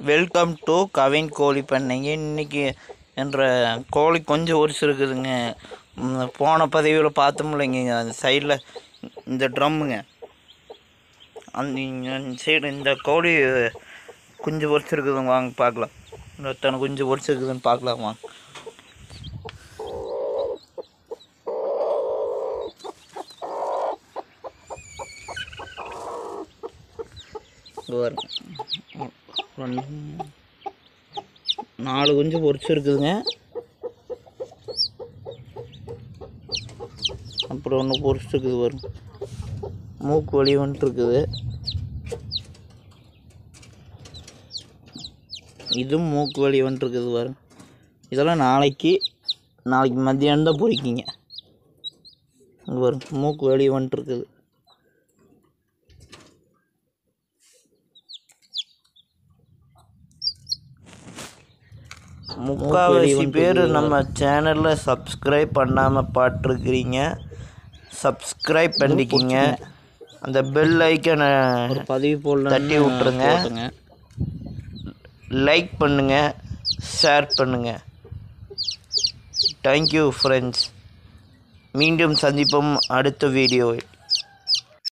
Welcome to Kavin கோழி பண்ணைங்க இன்னைக்கு என்ற கோழி கொஞ்சம் ஒரிசு இருக்குதுங்க ம், போன பதிவில் பார்த்தோம்லைங்க அந்த சைடில் இந்த ட்ரம்முங்க அந்த சைடு இந்த கோழி குஞ்சு ஒரிசு இருக்குதுங்க வாங்க பார்க்கலாம் எத்தனை குஞ்சு ஒரிசு இருக்குதுன்னு பார்க்கலாம் வாங்க இங்க பாருங்க. ரெண்டு நாலு குஞ்சு பொரிச்சு இருக்குதுங்க அப்புறம் ஒன்று பொரிச்சு இருக்குது வரும் மூக்கு வலி வந்துட்டு இருக்குது இதுவும் மூக்கு வலி வந்துட்டு இருக்குது வரும் இதெல்லாம் நாளைக்கு நாளைக்கு மத்தியானம் தான் பொரிக்கிங்க இங்கே வரும் மூக்கு வலி வந்துட்டு இருக்குது முக்கால்வாசி பேர் நம்ம சேனலில் சப்ஸ்கிரைப் பண்ணாமல் பார்த்துருக்குறீங்க சப்ஸ்கிரைப் பண்ணிக்கிங்க அந்த பெல் ஐக்கனை பதிவு போடல தட்டி விட்ருங்க லைக் பண்ணுங்க ஷேர் பண்ணுங்க தேங்க்யூ ஃப்ரெண்ட்ஸ் மீண்டும் சந்திப்போம் அடுத்த வீடியோவில்